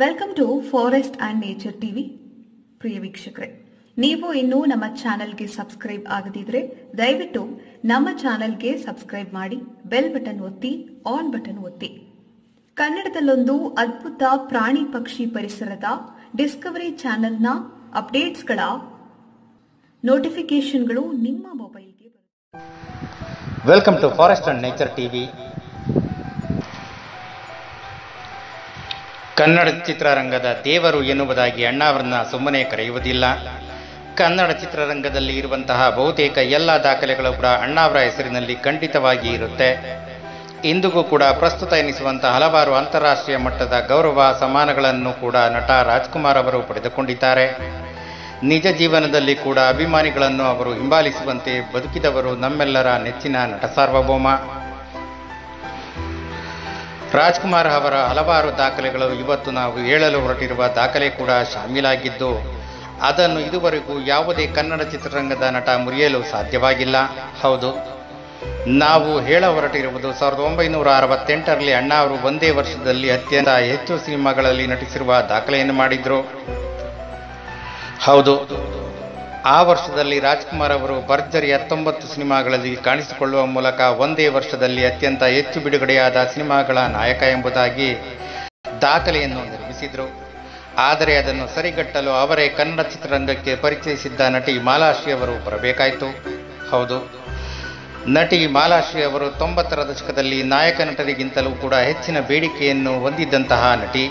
welcome to forest and nature TV ಪ್ರಿಯ ವೀಕ್ಷಕರೇ ನೀವು ಇನ್ನೂ ನಮ್ಮ ಚಾನೆಲ್ಗೆ ಸಬ್ಸ್ಕ್ರೈಬ್ ಆಗದಿದ್ರೆ ದಯವಿಟ್ಟು ನಮ್ಮ ಚಾನೆಲ್ಗೆ ಸಬ್ಸ್ಕ್ರೈಬ್ ಮಾಡಿ ಬೆಲ್ ಬಟನ್ ಒತ್ತಿ ಆನ್ ಬಟನ್ ಒತ್ತಿ ಕನ್ನಡದಲ್ಲೊಂದು ಅದ್ಭುತ ಪ್ರಾಣಿ ಪಕ್ಷಿ ಪರಿಸರದ ಡಿಸ್ಕವರಿ ಚಾನೆಲ್ನ ಅಪ್ಡೇಟ್ಸ್ಗಳ ನೋಟಿಫಿಕೇಶನ್ಗಳು ನಿಮ್ಮ ಮೊಬೈಲ್ಗೆ ಬರುತ್ತೆ welcome to forest and nature TV Kannada ಚಿತ್ರರಂಗದ ದೇವರು ಎನ್ನುವುದಾಗಿ ಅಣ್ಣಾವರನ್ನ ಸುಮ್ಮನೆ ಕರೆಯುವುದಿಲ್ಲ ಕನ್ನಡ ಚಿತ್ರರಂಗದಲ್ಲಿ ಇರುವಂತಹ ಬಹುತೇಕ ಎಲ್ಲ ದಾಖಲೆಗಳು ಕೂಡ ಅಣ್ಣಾವರ ಹೆಸರಿನಲ್ಲಿ ಖಂಡಿತವಾಗಿ ಇರುತ್ತೆ ಇಂದಿಗೂ ಕೂಡ ಪ್ರಸ್ತುತ ಎನಿಸುವಂತಹ ಹಲವಾರು ಅಂತಾರಾಷ್ಟ್ರೀಯ ಮಟ್ಟದ ಗೌರವ ಸಮಾನಗಳನ್ನು ಕೂಡ ನಟ ರಾಜ್ಕುಮಾರ್ ಅವರು ಪಡೆದುಕೊಂಡಿದ್ದಾರೆ ನಿಜ ಜೀವನದಲ್ಲಿ ಕೂಡ ಅಭಿಮಾನಿಗಳನ್ನು ಅವರು ಹಿಂಬಾಲಿಸುವಂತೆ ಬದುಕಿದವರು ನಮ್ಮೆಲ್ಲರ ನೆಚ್ಚಿನ ನಟ ಸಾರ್ವಭೌಮ ರಾಜ್ಕುಮಾರ್ ಅವರ ಹಲವಾರು ದಾಖಲೆಗಳು ಇವತ್ತು ನಾವು ಹೇಳಲು ಹೊರಟಿರುವ ದಾಖಲೆ ಕೂಡ ಶಾಮೀಲಾಗಿದ್ದು ಅದನ್ನು ಇದುವರೆಗೂ ಯಾವುದೇ ಕನ್ನಡ ಚಿತ್ರರಂಗದ ನಟ ಮುರಿಯಲು ಸಾಧ್ಯವಾಗಿಲ್ಲ ಹೌದು ನಾವು ಹೇಳ ಹೊರಟಿರುವುದು ಸಾವಿರದ ಒಂಬೈನೂರ ಅರವತ್ತೆಂಟರಲ್ಲಿ ಅಣ್ಣಾ ಅವರು ಒಂದೇ ವರ್ಷದಲ್ಲಿ ಅತ್ಯಂತ ಹೆಚ್ಚು ಸಿನಿಮಾಗಳಲ್ಲಿ ನಟಿಸಿರುವ ದಾಖಲೆಯನ್ನು ಮಾಡಿದ್ರು ಹೌದು ಆ ವರ್ಷದಲ್ಲಿ ರಾಜ್ಕುಮಾರ್ ಅವರು ಭರ್ಜರಿ ಹತ್ತೊಂಬತ್ತು ಸಿನಿಮಾಗಳಲ್ಲಿ ಕಾಣಿಸಿಕೊಳ್ಳುವ ಮೂಲಕ ಒಂದೇ ವರ್ಷದಲ್ಲಿ ಅತ್ಯಂತ ಹೆಚ್ಚು ಬಿಡುಗಡೆಯಾದ ಸಿನಿಮಾಗಳ ನಾಯಕ ಎಂಬುದಾಗಿ ದಾಖಲೆಯನ್ನು ನಿರ್ಮಿಸಿದರು ಆದರೆ ಅದನ್ನು ಸರಿಗಟ್ಟಲು ಅವರೇ ಕನ್ನಡ ಚಿತ್ರರಂಗಕ್ಕೆ ಪರಿಚಯಿಸಿದ್ದ ನಟಿ ಮಾಲಾಶ್ರೀ ಅವರು ಬರಬೇಕಾಯಿತು ಹೌದು ನಟಿ ಮಾಲಾಶ್ರೀ ಅವರು ತೊಂಬತ್ತರ ದಶಕದಲ್ಲಿ ನಾಯಕ ನಟರಿಗಿಂತಲೂ ಕೂಡ ಹೆಚ್ಚಿನ ಬೇಡಿಕೆಯನ್ನು ಹೊಂದಿದ್ದಂತಹ ನಟಿ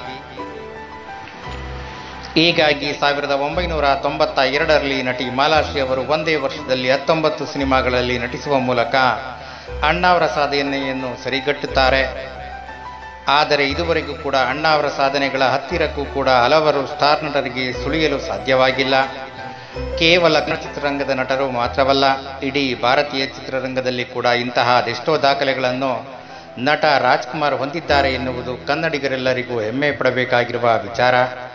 ಹೀಗಾಗಿ ಸಾವಿರದ ಒಂಬೈನೂರ ತೊಂಬತ್ತ ಎರಡರಲ್ಲಿ ನಟಿ ಮಾಲಾಶ್ರೀ ಅವರು ಒಂದೇ ವರ್ಷದಲ್ಲಿ ಹತ್ತೊಂಬತ್ತು ಸಿನಿಮಾಗಳಲ್ಲಿ ನಟಿಸುವ ಮೂಲಕ ಅಣ್ಣಾವರ ಸಾಧನೆಯನ್ನು ಸರಿಗಟ್ಟುತ್ತಾರೆ ಆದರೆ ಇದುವರೆಗೂ ಕೂಡ ಅಣ್ಣಾವರ ಸಾಧನೆಗಳ ಹತ್ತಿರಕ್ಕೂ ಕೂಡ ಹಲವರು ಸ್ಟಾರ್ ನಟರಿಗೆ ಸುಳಿಯಲು ಸಾಧ್ಯವಾಗಿಲ್ಲ ಕೇವಲ ಕನ್ನಡ ಚಿತ್ರರಂಗದ ನಟರು ಮಾತ್ರವಲ್ಲ ಇಡೀ ಭಾರತೀಯ ಚಿತ್ರರಂಗದಲ್ಲಿ ಕೂಡ ಇಂತಹ ಅದೆಷ್ಟೋ ದಾಖಲೆಗಳನ್ನು ನಟ ರಾಜ್ಕುಮಾರ್ ಹೊಂದಿದ್ದಾರೆ ಎನ್ನುವುದು ಕನ್ನಡಿಗರೆಲ್ಲರಿಗೂ ಹೆಮ್ಮೆ ಪಡಬೇಕಾಗಿರುವ ವಿಚಾರ